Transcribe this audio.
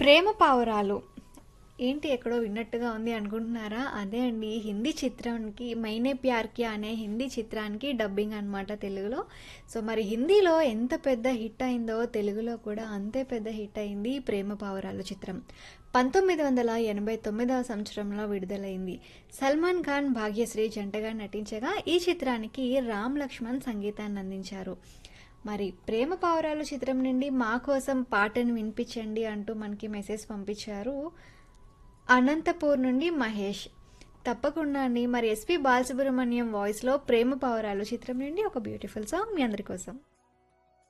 ప్రేమ పావురాలు ఏంటి ఎక్కడో విన్నట్టుగా ఉంది అనుకుంటున్నారా అదే అండి హిందీ చిత్రానికి మైనే ప్యార్ కియా అనే హిందీ చిత్రానికి డబ్బింగ్ అనమాట తెలుగులో సో మరి హిందీలో ఎంత పెద్ద హిట్ అయిందో తెలుగులో కూడా అంతే పెద్ద హిట్ అయింది ప్రేమ పావురాలు చిత్రం పంతొమ్మిది వందల ఎనభై తొమ్మిదవ సంవత్సరంలో విడుదలైంది సల్మాన్ ఖాన్ భాగ్యశ్రీ జంటగా నటించగా ఈ చిత్రానికి రామ్ లక్ష్మణ్ సంగీతాన్ని అందించారు మరి ప్రేమ పావురాలు చిత్రం నుండి మా కోసం పాటను వినిపించండి అంటూ మనకి మెసేజ్ పంపించారు అనంతపూర్ నుండి మహేష్ తప్పకుండా అండి మరి ఎస్పి బాలసుబ్రహ్మణ్యం వాయిస్లో ప్రేమ పావురాలు చిత్రం నుండి ఒక బ్యూటిఫుల్ సాంగ్ మీ అందరి కోసం